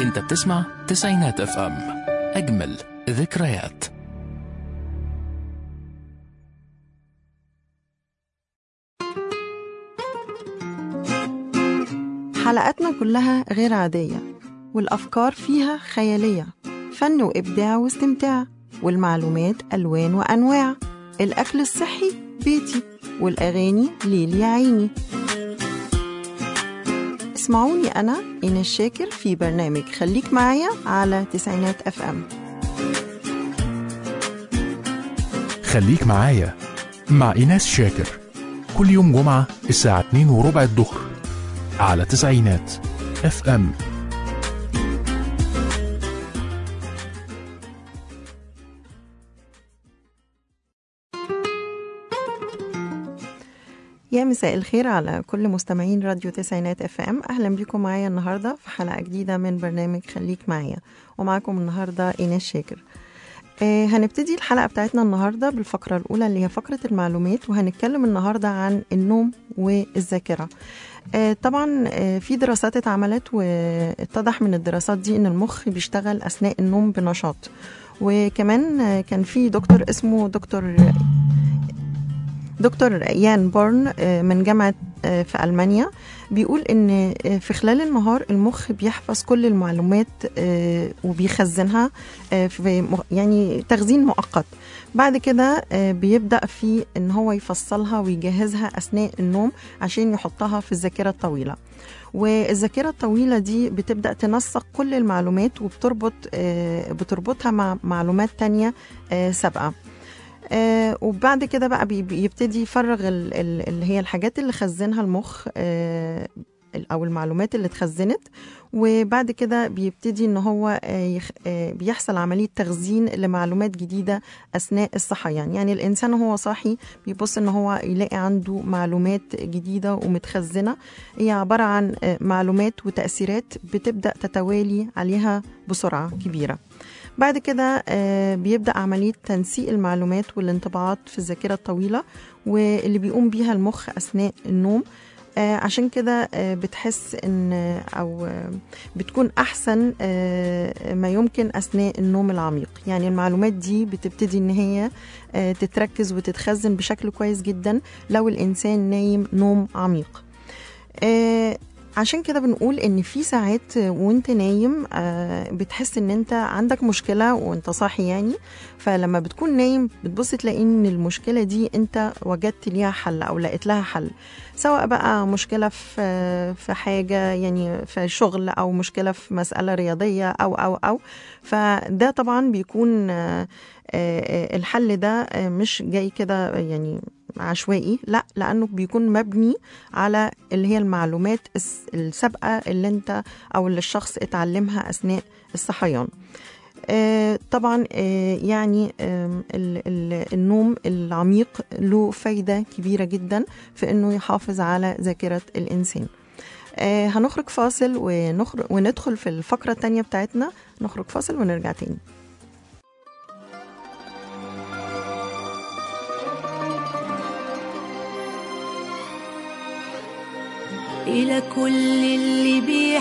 انت بتسمع تسعينات اف ام اجمل ذكريات حلقاتنا كلها غير عادية والأفكار فيها خيالية فن وإبداع واستمتاع والمعلومات ألوان وأنواع الأكل الصحي بيتي والأغاني ليل يا عيني اسمعوني أنا إيناس شاكر في برنامج خليك معايا على تسعينات أف أم خليك معايا مع ايناس شاكر كل يوم جمعة الساعة 2 وربع الظهر على تسعينات اف ام يا مساء الخير على كل مستمعين راديو تسعينات اف ام اهلا بيكم معايا النهارده في حلقه جديده من برنامج خليك معايا ومعاكم النهارده ايناس شاكر آه هنبتدي الحلقه بتاعتنا النهارده بالفقره الاولى اللي هي فقره المعلومات وهنتكلم النهارده عن النوم والذاكره آه طبعا آه في دراسات اتعملت واتضح من الدراسات دي ان المخ بيشتغل اثناء النوم بنشاط وكمان آه كان في دكتور اسمه دكتور دكتور يان بورن من جامعة في ألمانيا بيقول إن في خلال النهار المخ بيحفظ كل المعلومات وبيخزنها في يعني تخزين مؤقت بعد كده بيبدأ في إن هو يفصلها ويجهزها أثناء النوم عشان يحطها في الذاكرة الطويلة والذاكرة الطويلة دي بتبدأ تنسق كل المعلومات وبتربط بتربطها مع معلومات تانية سابقة آه وبعد كده بقى بيبتدي يفرغ ال ال اللي هي الحاجات اللي خزنها المخ آه او المعلومات اللي اتخزنت وبعد كده بيبتدي ان هو آه آه بيحصل عمليه تخزين لمعلومات جديده اثناء الصحيان يعني الانسان وهو صاحي بيبص ان هو يلاقي عنده معلومات جديده ومتخزنه هي عباره عن آه معلومات وتاثيرات بتبدا تتوالي عليها بسرعه كبيره بعد كده بيبدا عمليه تنسيق المعلومات والانطباعات في الذاكره الطويله واللي بيقوم بيها المخ اثناء النوم عشان كده بتحس ان او بتكون احسن ما يمكن اثناء النوم العميق يعني المعلومات دي بتبتدي ان هي تتركز وتتخزن بشكل كويس جدا لو الانسان نايم نوم عميق عشان كده بنقول ان في ساعات وانت نايم بتحس ان انت عندك مشكله وانت صاحي يعني فلما بتكون نايم بتبص تلاقي ان المشكله دي انت وجدت ليها حل او لقيت لها حل سواء بقى مشكله في في حاجه يعني في شغل او مشكله في مساله رياضيه او او او فده طبعا بيكون الحل ده مش جاي كده يعني عشوائي لا لانه بيكون مبني على اللي هي المعلومات السابقه اللي انت او اللي الشخص اتعلمها اثناء الصحيان آه طبعا آه يعني آه النوم العميق له فايدة كبيرة جدا في انه يحافظ على ذاكرة الانسان هنخرج فاصل ونخرج وندخل في الفقرة التانية بتاعتنا نخرج فاصل ونرجع تاني إلى كل اللي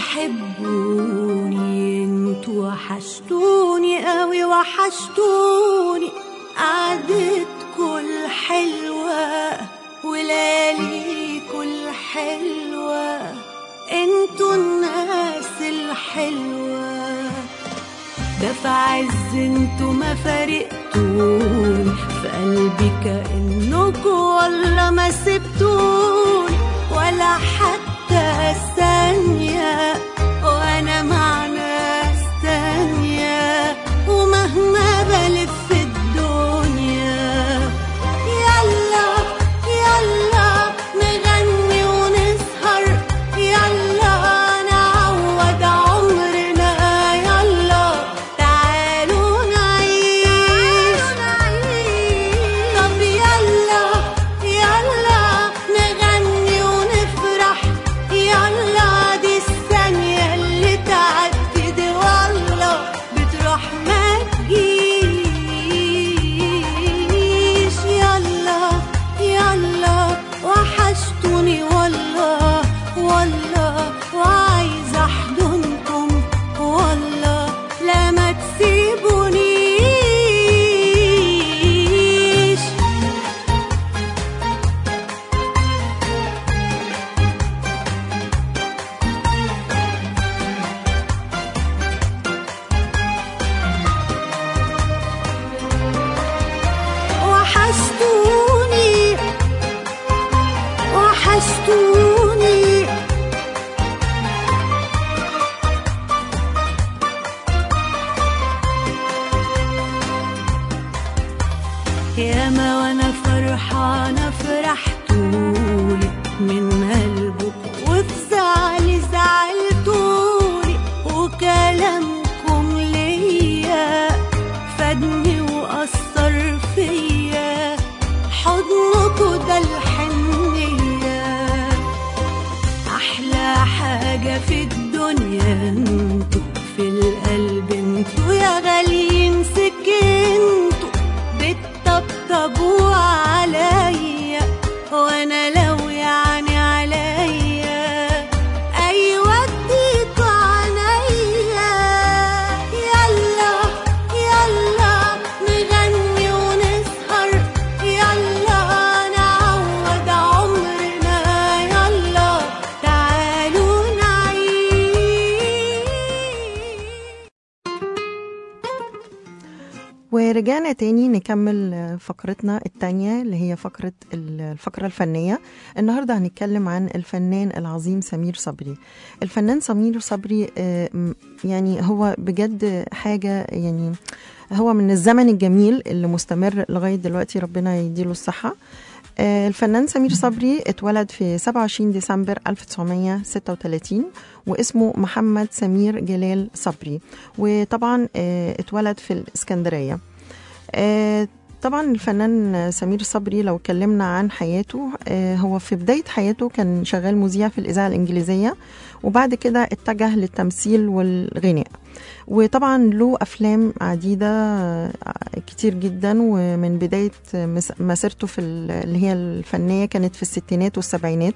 بيحبوني انتوا وحشتوني قوي وحشتوني قعدتكوا الحلوة ولياليكوا الحلوة انتوا الناس الحلوة ده في عز انتوا ما فارقتوني في قلبي كأنكوا ولا ما سبتوني ولا حتى ثانية وأنا مع ناس تانية ومهما بلف الدنيا يلا يلا نغني ونسهر يلا نعوض عمرنا يلا تعالوا نعيش طب يلا يلا نغني حاجة في الدنيا انتوا في القلب انتوا يا غاليين سكنتوا بتطبطبوا عليا وانا لو يعني عليا ايوه اديكوا عينيا يلا يلا نغني ونسهر يلا نعوض عمرنا يلا تعالوا نعيش ورجعنا تاني نكمل فقرتنا التانية اللي هي فقرة الفقرة الفنية النهاردة هنتكلم عن الفنان العظيم سمير صبري الفنان سمير صبري آه، م- يعني هو بجد حاجة يعني هو من الزمن الجميل اللي مستمر لغاية دلوقتي ربنا يديله الصحة آه، الفنان سمير صبري اتولد في 27 ديسمبر 1936 واسمه محمد سمير جلال صبري وطبعا آه، اتولد في الإسكندرية آه، طبعا الفنان سمير صبري لو اتكلمنا عن حياته آه، هو في بداية حياته كان شغال مذيع في الإذاعة الإنجليزية وبعد كده اتجه للتمثيل والغناء وطبعا له أفلام عديدة آه، كتير جدا ومن بداية مس- مسيرته في ال- اللي هي الفنية كانت في الستينات والسبعينات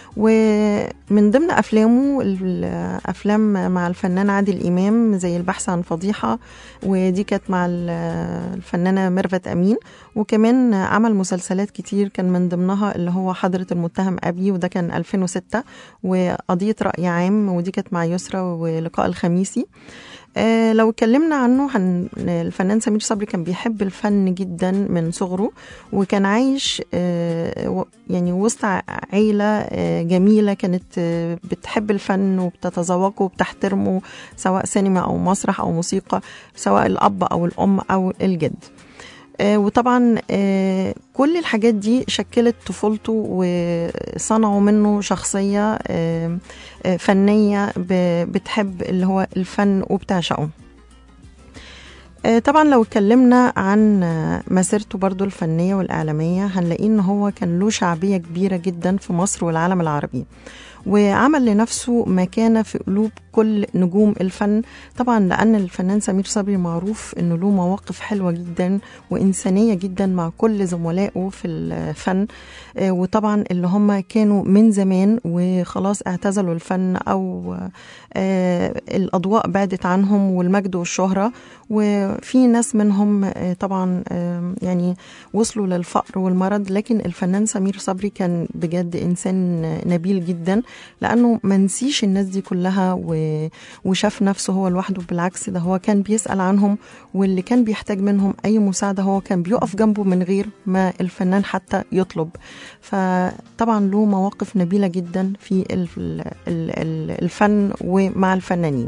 ومن ضمن أفلامه الأفلام مع الفنان عادل إمام زي البحث عن فضيحة ودي كانت مع ال- الفنانة ميرفت أمين وكمان عمل مسلسلات كتير كان من ضمنها اللي هو حضرة المتهم أبي وده كان 2006 وقضية رأي عام ودي كانت مع يسرى ولقاء الخميسي آه لو اتكلمنا عنه هن الفنان سمير صبري كان بيحب الفن جدا من صغره وكان عايش آه و- يعني وسط ع- عيلة آه جميلة كانت آه بتحب الفن وبتتذوقه وبتحترمه سواء سينما أو مسرح أو موسيقى سواء الأب أو الأم أو الجد آه، وطبعا آه، كل الحاجات دي شكلت طفولته وصنعوا منه شخصية آه، آه، فنية ب- بتحب اللي هو الفن وبتعشقه آه، طبعا لو اتكلمنا عن آه، مسيرته برضو الفنية والإعلامية هنلاقيه إن هو كان له شعبية كبيرة جدا في مصر والعالم العربي وعمل لنفسه مكانة في قلوب كل نجوم الفن طبعا لأن الفنان سمير صبري معروف إنه له مواقف حلوة جدا وإنسانية جدا مع كل زملائه في الفن آه، وطبعا اللي هم كانوا من زمان وخلاص اعتزلوا الفن أو آه، الأضواء بعدت عنهم والمجد والشهرة وفي ناس منهم آه، طبعا آه، يعني وصلوا للفقر والمرض لكن الفنان سمير صبري كان بجد إنسان نبيل جدا لأنه ما نسيش الناس دي كلها و- وشاف نفسه هو لوحده بالعكس ده هو كان بيسأل عنهم واللي كان بيحتاج منهم أي مساعدة هو كان بيقف جنبه من غير ما الفنان حتى يطلب فطبعا له مواقف نبيلة جدا في ال- ال- ال- الفن ومع الفنانين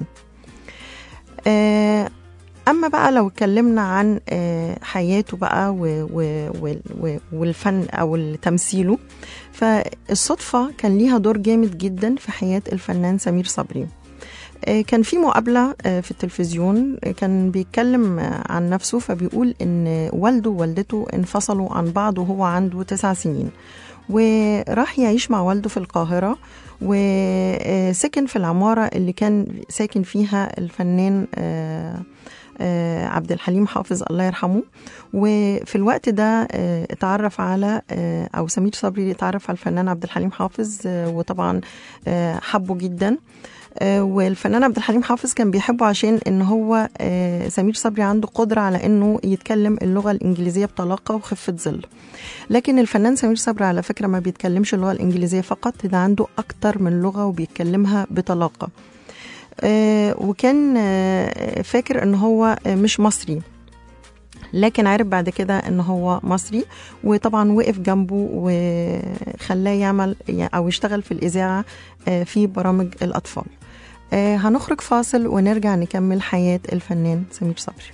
آه، اما بقى لو اتكلمنا عن آه، حياته بقى و- و- و- و- والفن او تمثيله فالصدفه كان ليها دور جامد جدا في حياه الفنان سمير صبري آه، كان في مقابلة آه، في التلفزيون آه، كان بيتكلم آه، عن نفسه فبيقول إن والده ووالدته انفصلوا عن بعض وهو عنده تسع سنين وراح يعيش مع والده في القاهرة وسكن في العمارة اللي كان ساكن فيها الفنان آه، آه، عبد الحليم حافظ الله يرحمه وفي الوقت ده آه، اتعرف على آه، او سمير صبري اتعرف على الفنان عبد الحليم حافظ آه، وطبعا آه، حبه جدا آه، والفنان عبد الحليم حافظ كان بيحبه عشان ان هو آه، سمير صبري عنده قدره على انه يتكلم اللغه الانجليزيه بطلاقه وخفه ظل لكن الفنان سمير صبري على فكره ما بيتكلمش اللغه الانجليزيه فقط ده عنده اكتر من لغه وبيتكلمها بطلاقه آه، وكان آه، فاكر ان هو آه، مش مصري لكن عرف بعد كده ان هو مصري وطبعا وقف جنبه وخلاه يعمل او يشتغل في الاذاعه آه، في برامج الاطفال آه، هنخرج فاصل ونرجع نكمل حياه الفنان سمير صبري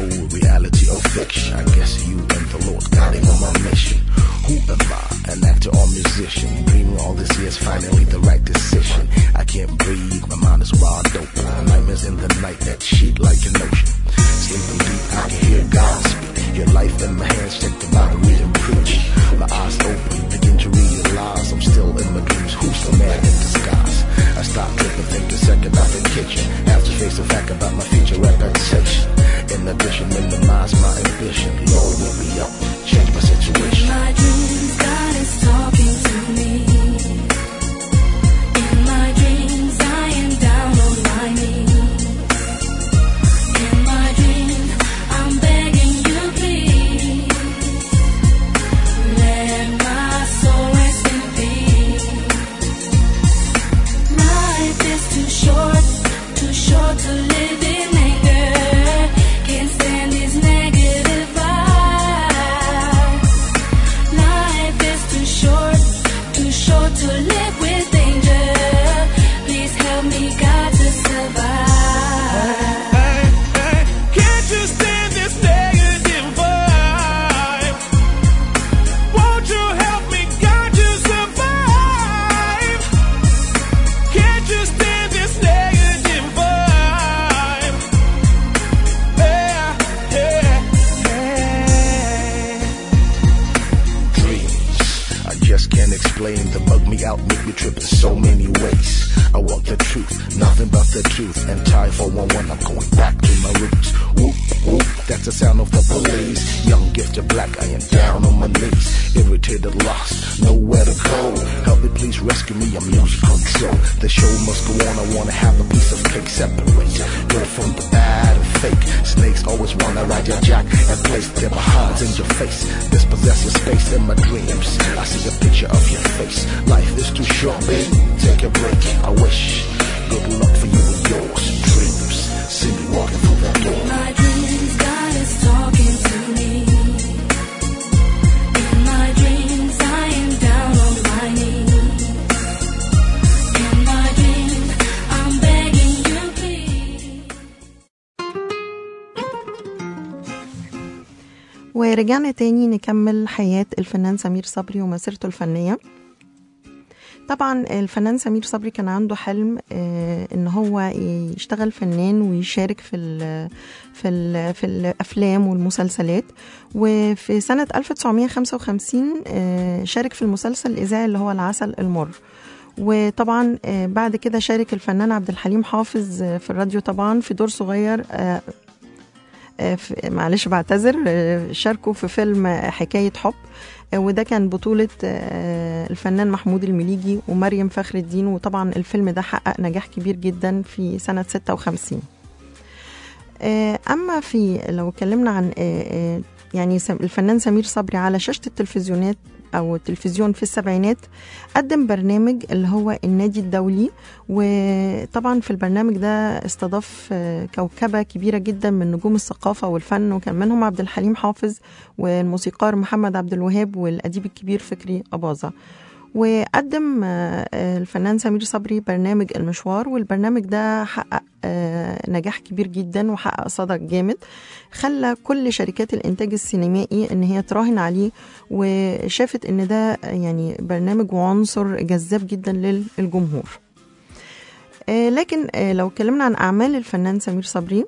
reality or fiction. I guess you and the Lord got him on my mission. Who am I? An actor or musician? Dreaming all this years, finally the right decision. I can't breathe, my mind is wide open. Nightmares in the night that sheet like an ocean. Sleeping deep, I can hear God speak. Your life in my hands, check the Bible, read and preach. My eyes open, begin to realize I'm still in my dreams. Who's the man in disguise? I stop living, think a second out the kitchen. Have to face the fact about my future reputation. In addition, minimize my ambition. Lord, wake me up, change my situation. My dreams, God is talking to me. In my dreams, I am down on my knees. In my dreams, I'm begging you, please. Let my soul rest in peace. Life is too short, too short to live in anger. Can't stand these negative vibes. Life is too short, too short to live with danger. Please help me, God, to survive. Hey, hey, can't you stand this negative vibe? Won't you help me, God, to survive? Can't you stand this negative vibe? Yeah, yeah, yeah. dreams. I just can't explain the bug me out, make me trip in so many ways. I want the truth, nothing but the truth. And time for one one, I'm going back to my roots. Whoop, whoop, that's the sound of the police. Young gifted black, I am down on my knees. Irritated, lost, nowhere to go. Help me, please rescue me, I'm losing control. The show must go on, I wanna have a piece of cake separate. Good from the bad and fake. Snakes always wanna ride your jack and place their behinds in your face. Dispossess your space in my dreams. I see a picture of your face. Life is too short, babe. Take a break. I wish good luck for you and yours. Dreams. See me walking through that door. My dreams, God is talking to me. In my dreams, I am down on my knees. In my dreams, I'm begging you, please. ورجعنا تاني نكمل حياة الفنان سمير صبري ومسيرته الفنية طبعا الفنان سمير صبري كان عنده حلم آه، ان هو يشتغل فنان ويشارك في ال في ال في الافلام والمسلسلات وفي سنه 1955 آه، شارك في المسلسل الاذاعي اللي هو العسل المر وطبعا آه، بعد كده شارك الفنان عبد الحليم حافظ آه، في الراديو طبعا في دور صغير آه، آه، في- معلش بعتذر آه، شاركوا في فيلم آه، حكاية حب آه، وده كان بطولة آه، الفنان محمود المليجي ومريم فخر الدين وطبعا الفيلم ده حقق نجاح كبير جدا في سنة 56 آه، أما في لو اتكلمنا عن آه، آه، يعني سم- الفنان سمير صبري على شاشة التلفزيونات أو التلفزيون في السبعينات قدم برنامج اللي هو النادي الدولي وطبعا في البرنامج ده استضاف آه، كوكبة كبيرة جدا من نجوم الثقافة والفن وكان منهم عبد الحليم حافظ والموسيقار محمد عبد الوهاب والأديب الكبير فكري أباظة وقدم آه، آه، الفنان سمير صبري برنامج المشوار والبرنامج ده حقق آه، نجاح كبير جدا وحقق صدى جامد خلى كل شركات الانتاج السينمائي ان هي تراهن عليه وشافت ان ده يعني برنامج وعنصر جذاب جدا للجمهور آه، لكن آه، لو اتكلمنا عن اعمال الفنان سمير صبري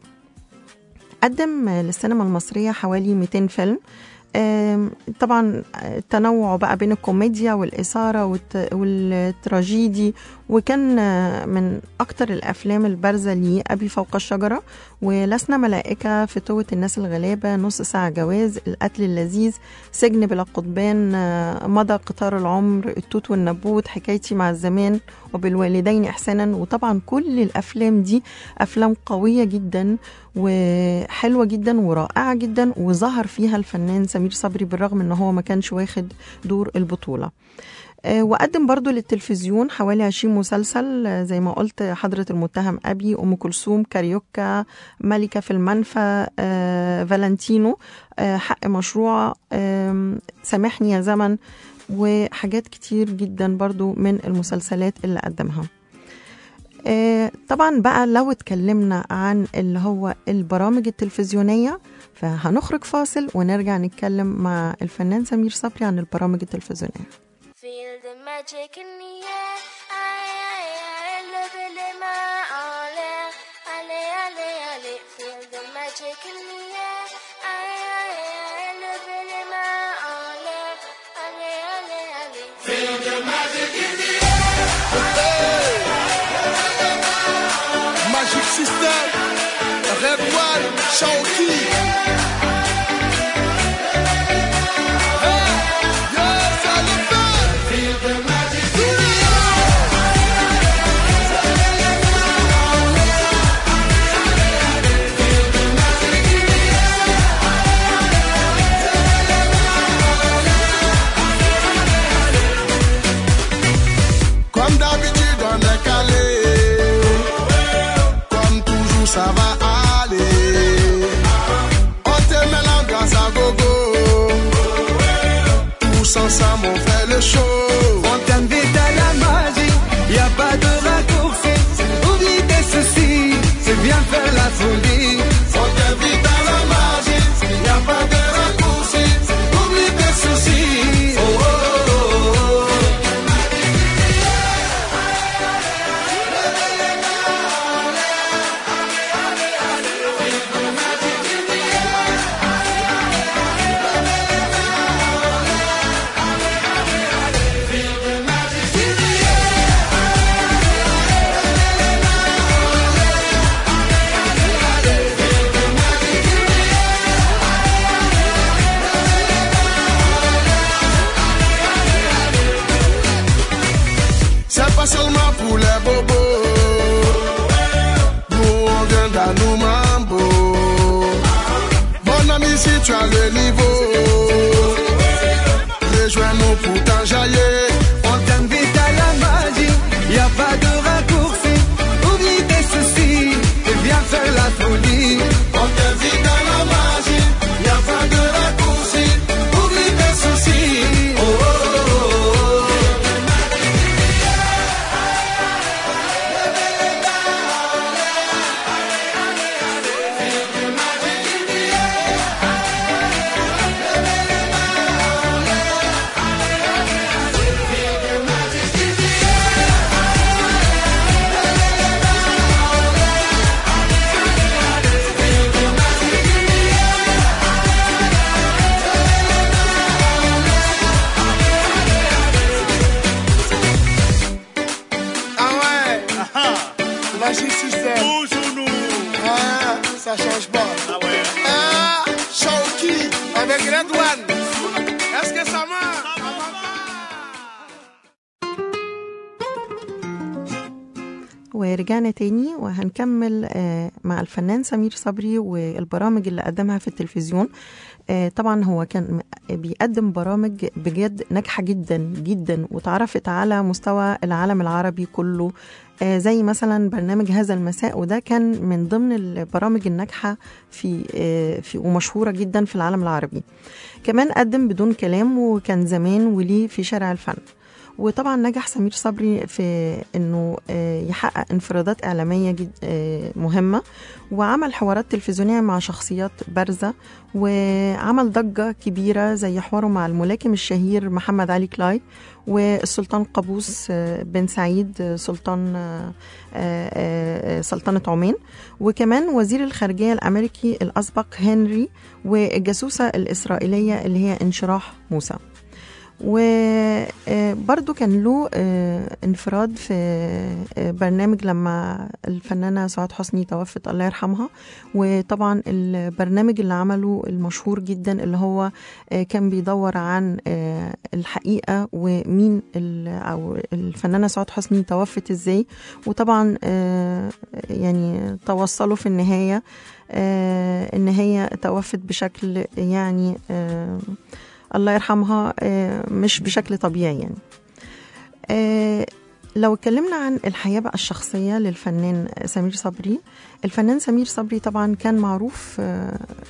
قدم آه، للسينما المصريه حوالي 200 فيلم آم، طبعا التنوع بقى بين الكوميديا والإثارة والت- والتراجيدي وكان آه، من أكتر الأفلام البارزة ليه أبي فوق الشجرة ولسنا ملائكة فتوة الناس الغلابة نص ساعة جواز القتل اللذيذ سجن بلا قضبان آه، مضى قطار العمر التوت والنبوت حكايتي مع الزمان وبالوالدين إحسانا وطبعا كل الأفلام دي أفلام قوية جدا وحلوة جدا ورائعة جدا وظهر فيها الفنان سمير صبري بالرغم ان هو ما كانش واخد دور البطولة آه، وقدم برضو للتلفزيون حوالي 20 مسلسل آه، زي ما قلت حضرة المتهم أبي أم كلثوم كاريوكا ملكة في المنفى آه، فالنتينو آه، حق مشروع آم، سامحني يا زمن وحاجات كتير جدا برضو من المسلسلات اللي قدمها آه، طبعا بقى لو اتكلمنا عن اللي هو البرامج التلفزيونية فهنخرج فاصل ونرجع نتكلم مع الفنان سمير صبري عن البرامج التلفزيونية Feel the magic in the air. Aïe, aïe, aïe, levez les mains en l'air. Allez, allez, allez. Feel the magic in the air. Aïe, aïe, aïe, levez les mains en l'air. Allez, allez, allez. Magic System, Red One, Shaoki. Hey, yes, I love that. Feel the magic. Comme d'habitude, on est calé. Comme toujours, ça va aller. On te met l'ambiance à gogo. Tous ensemble, on fait le show. On t'invite à la magie, y a pas de raccourci. Oublie tes soucis, c'est bien faire la folie. On t'invite à la magie. Y a pas de raccourci. Oublie tes soucis. Oh, oh, oh, oh. C'est pas seulement pour les bobos. Nous, on vient dans nos mambo. Mon ami, si tu as le niveau, rejoins-nous pour t'enjailler. On t'invite à la magie, y a pas de raccourci. Oublie tes soucis, et viens faire la folie. On t'invite à la magie, y a pas de raccourci. Oublie tes soucis. Oh, oh, oh, oh. Ah ouais Magic System. Toujours nous. Ah, ça change pas. Ah ouais. Ah, Shaoki avec Red One. Est-ce que ça marche ورجعنا تاني وهنكمل آه، مع الفنان سمير صبري والبرامج اللي قدمها في التلفزيون آه، طبعا هو كان م- بيقدم برامج بجد ناجحة جدا جدا وتعرفت على مستوى العالم العربي كله آه، زي مثلا برنامج هذا المساء وده كان من ضمن البرامج الناجحة في آه، في ومشهورة جدا في العالم العربي كمان قدم بدون كلام وكان زمان وليه في شارع الفن وطبعا نجح سمير صبري في انه آه، يحقق انفرادات اعلاميه جد آه، مهمه وعمل حوارات تلفزيونيه مع شخصيات بارزه وعمل ضجه كبيره زي حواره مع الملاكم الشهير محمد علي كلاي والسلطان قابوس آه، بن سعيد آه، سلطان آه، آه، آه، سلطنه عمان وكمان وزير الخارجيه الامريكي الاسبق هنري والجاسوسه الاسرائيليه اللي هي انشراح موسى وبرضو كان له آه، انفراد في آه، برنامج لما الفنانة سعاد حسني توفت الله يرحمها وطبعا البرنامج اللي عمله المشهور جدا اللي هو آه، كان بيدور عن آه، الحقيقة ومين ال- أو الفنانة سعاد حسني توفت ازاي وطبعا آه، يعني توصلوا في النهاية آه، ان هي توفت بشكل يعني آه، الله يرحمها آه، مش بشكل طبيعي يعني آه، لو اتكلمنا عن الحياة بقى الشخصية للفنان سمير صبري الفنان سمير صبري طبعا كان معروف آه،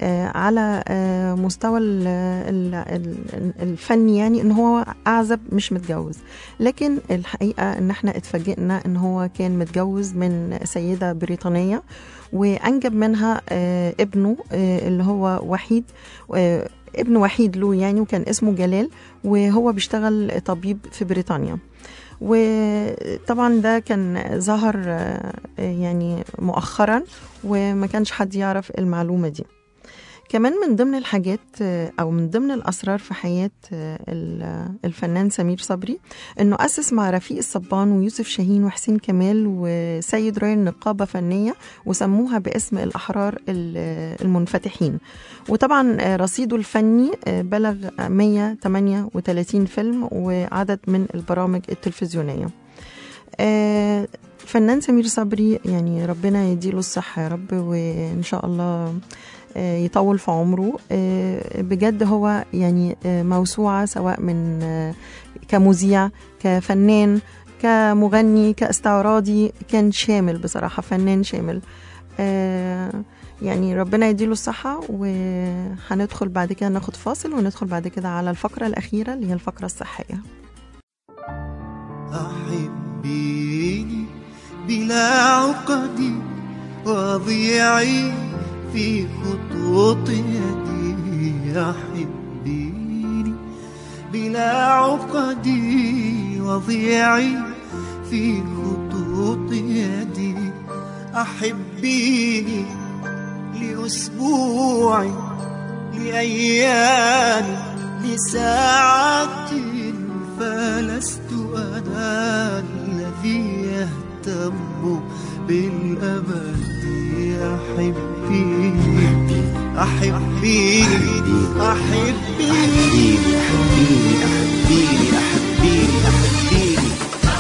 آه، على آه، مستوى ال- ال- ال- الفني يعني ان هو اعزب مش متجوز لكن الحقيقه ان احنا اتفاجئنا ان هو كان متجوز من سيده بريطانيه وانجب منها آه، ابنه آه، اللي هو وحيد آه، ابن وحيد له يعني وكان اسمه جلال وهو بيشتغل طبيب في بريطانيا وطبعا ده كان ظهر آه، يعني مؤخرا وما كانش حد يعرف المعلومة دي كمان من ضمن الحاجات آه، أو من ضمن الأسرار في حياة آه، ال- الفنان سمير صبري إنه أسس مع رفيق الصبان ويوسف شاهين وحسين كمال وسيد رايل نقابة فنية وسموها باسم الأحرار ال- المنفتحين وطبعا آه، رصيده الفني آه، بلغ 138 فيلم وعدد من البرامج التلفزيونية آه، فنان سمير صبري يعني ربنا يديله الصحة يا رب وإن شاء الله آه، يطول في عمره آه، بجد هو يعني آه، موسوعة سواء من آه، كمذيع كفنان كمغني كاستعراضي كان شامل بصراحة فنان شامل آه، يعني ربنا يديله الصحة وهندخل بعد كده ناخد فاصل وندخل بعد كده على الفقرة الأخيرة اللي هي الفقرة الصحية أحبيني بلا عقد وضيعي في خطوط يدي أحبيني بلا عقد وضيعي في خطوط يدي أحبيني لأسبوع لأيام لساعات فلست أنا الذي يهتم بالأبد أحبيني أحبيني أحبيني أحبيني أحبيني أحبيني أحبيني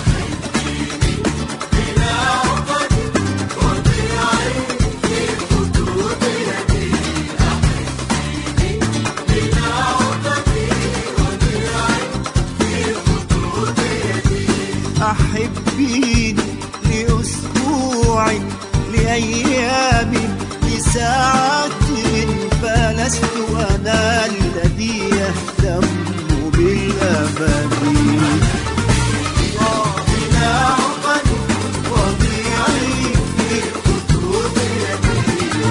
أحبيني لأسبوع لأيام لساعات فلست أنا الذي يهتم بالأبد بلا عقد وضيعي في خطوط يدي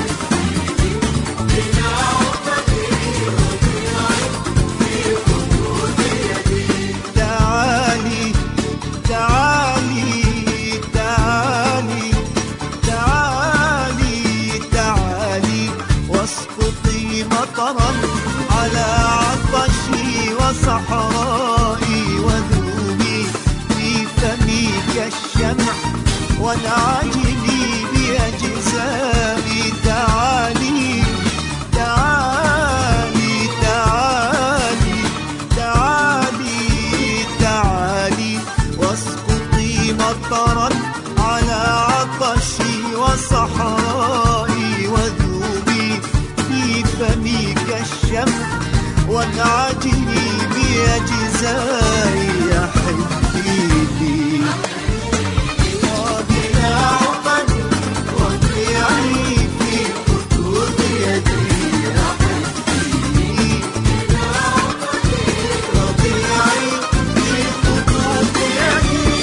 تعالي تعالي تعالي تعالي تعالي واسقطي مطرا على عطشي وصحرائي وذوبي في فمي كالشمع وانعجلي بأجزائي تعالي تعالي تعالي تعالي تعالي واسقطي مطرا على عطشي وصحرائي وذوبي في فمي كالشمع وانعجلي بأجزائي أحبيني وبلا عقد وضيعي في خطوط يدي أحبيني وضيعي في خطوط يدي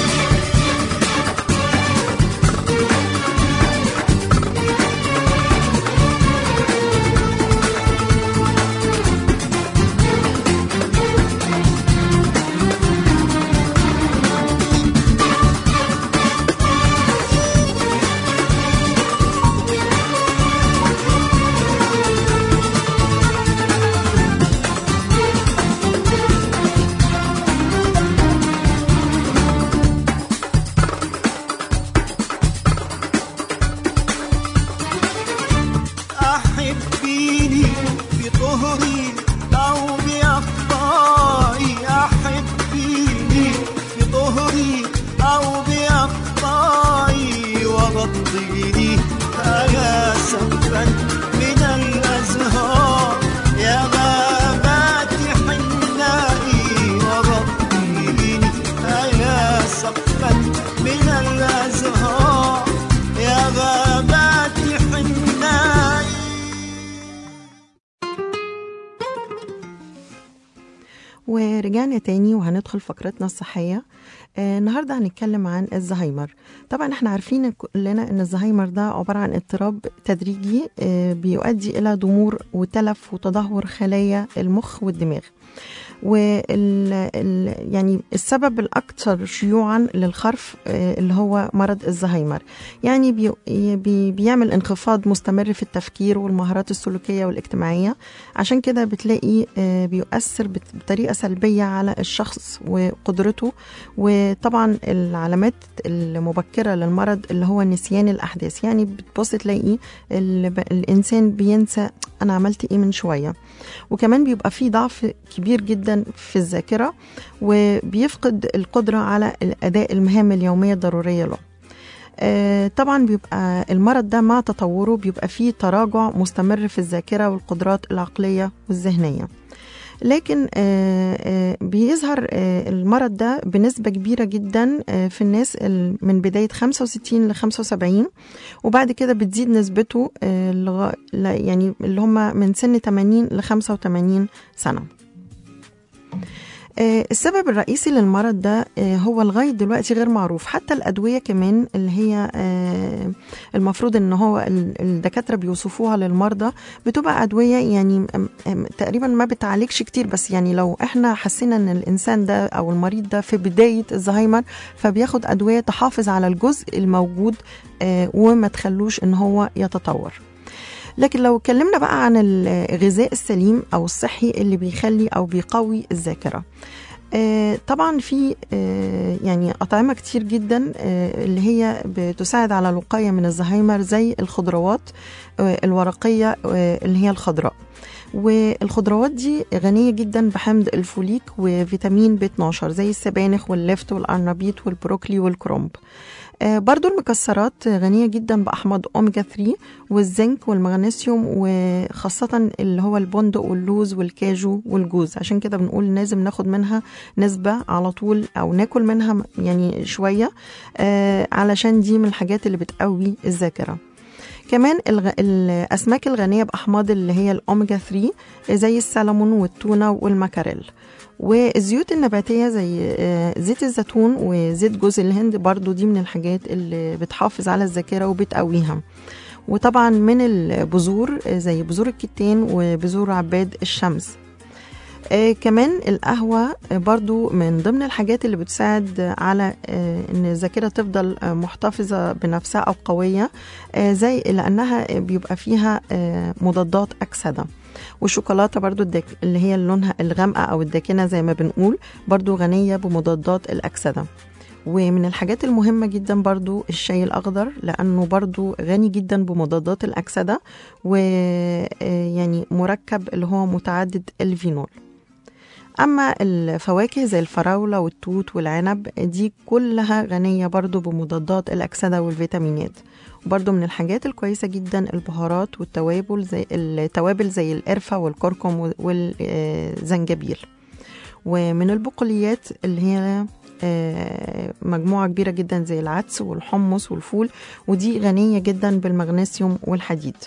ورجعنا تاني وهندخل فقرتنا الصحية آه النهاردة هنتكلم عن الزهايمر طبعا احنا عارفين كلنا ان الزهايمر ده عبارة عن اضطراب تدريجي آه بيؤدي الى ضمور وتلف وتدهور خلايا المخ والدماغ وال ال يعني السبب الاكثر شيوعا للخرف آه، اللي هو مرض الزهايمر يعني بي بي بيعمل انخفاض مستمر في التفكير والمهارات السلوكيه والاجتماعيه عشان كده بتلاقي آه، بيؤثر بت- بطريقه سلبيه على الشخص وقدرته وطبعا العلامات المبكره للمرض اللي هو نسيان الاحداث يعني بتبص تلاقي ال- الانسان بينسى انا عملت ايه من شويه وكمان بيبقى فيه ضعف كبير جدا في الذاكره وبيفقد القدره على الاداء المهام اليوميه الضروريه له آه، طبعا بيبقى المرض ده مع تطوره بيبقى فيه تراجع مستمر في الذاكره والقدرات العقليه والذهنيه لكن آه، آه، بيظهر آه، المرض ده بنسبة كبيرة جدا آه، في الناس ال- من بداية 65 ل 75 وبعد كده بتزيد نسبته آه، لغا- ل- يعني اللي هم من سن 80 ل 85 سنة آه، السبب الرئيسي للمرض ده آه، هو لغاية دلوقتي غير معروف حتى الأدوية كمان اللي هي آه، المفروض ان هو ال- الدكاترة بيوصفوها للمرضى بتبقى أدوية يعني أم- أم- تقريبا ما بتعالجش كتير بس يعني لو احنا حسينا ان الإنسان ده أو المريض ده في بداية الزهايمر فبياخد أدوية تحافظ على الجزء الموجود آه، وما تخلوش ان هو يتطور لكن لو اتكلمنا بقى عن الغذاء السليم او الصحي اللي بيخلي او بيقوي الذاكره آه، طبعا في آه، يعني أطعمة كتير جدا آه، اللي هي بتساعد على الوقاية من الزهايمر زي الخضروات آه، الورقية آه، اللي هي الخضراء والخضروات دي غنية جدا بحمض الفوليك وفيتامين بي 12 زي السبانخ واللفت والأرنبيط والبروكلي والكرنب آه، برضو المكسرات غنية جدا بأحماض أوميجا 3 والزنك والمغنيسيوم وخاصة اللي هو البندق واللوز والكاجو والجوز عشان كده بنقول لازم ناخد منها نسبة على طول أو ناكل منها يعني شوية آه، علشان دي من الحاجات اللي بتقوي الذاكرة كمان الغ... الأسماك الغنية بأحماض اللي هي الأوميجا 3 زي السلمون والتونة والمكاريل والزيوت النباتية زي آه، زيت الزيتون وزيت جوز الهند برضو دي من الحاجات اللي بتحافظ على الذاكرة وبتقويها وطبعا من البذور آه، زي بذور الكتان وبذور عباد الشمس آه كمان القهوة آه، برضو من ضمن الحاجات اللي بتساعد على آه ان الذاكرة تفضل آه محتفظة بنفسها او قوية آه زي لانها بيبقى فيها آه مضادات اكسدة والشوكولاتة برضو الداك اللي هي لونها الغامقة او الداكنة زي ما بنقول برضو غنية بمضادات الاكسدة ومن الحاجات المهمة جدا برضو الشاي الأخضر لأنه برضو غني جدا بمضادات الأكسدة ويعني مركب اللي هو متعدد الفينول أما الفواكه زي الفراولة والتوت والعنب دي كلها غنية برضو بمضادات الأكسدة والفيتامينات وبرضو من الحاجات الكويسة جدا البهارات والتوابل زي التوابل زي القرفة والكركم والزنجبيل ومن البقوليات اللي هي آه، مجموعة كبيرة جدا زي العدس والحمص والفول ودي غنية جدا بالمغنيسيوم والحديد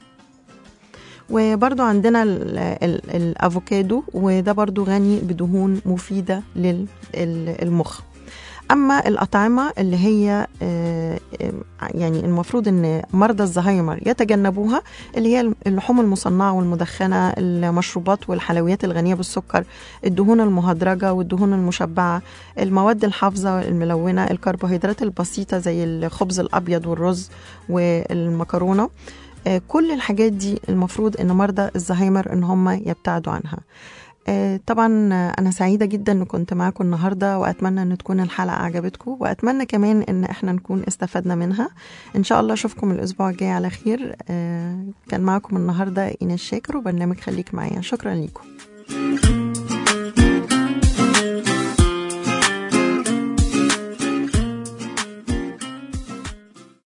وبرضو عندنا ال- ال- الافوكادو وده برضو غني بدهون مفيدة للمخ اما الاطعمه اللي هي آه، آه، يعني المفروض ان مرضى الزهايمر يتجنبوها اللي هي اللحوم المصنعه والمدخنه المشروبات والحلويات الغنيه بالسكر الدهون المهدرجه والدهون المشبعه المواد الحافظه الملونه الكربوهيدرات البسيطه زي الخبز الابيض والرز والمكرونه آه، كل الحاجات دي المفروض ان مرضى الزهايمر ان هم يبتعدوا عنها آه، طبعا آه، انا سعيده جدا ان كنت معاكم النهارده واتمنى ان تكون الحلقه عجبتكم واتمنى كمان ان احنا نكون استفدنا منها ان شاء الله اشوفكم الاسبوع الجاي على خير آه، كان معاكم النهارده ايناس شاكر وبرنامج خليك معايا شكرا لكم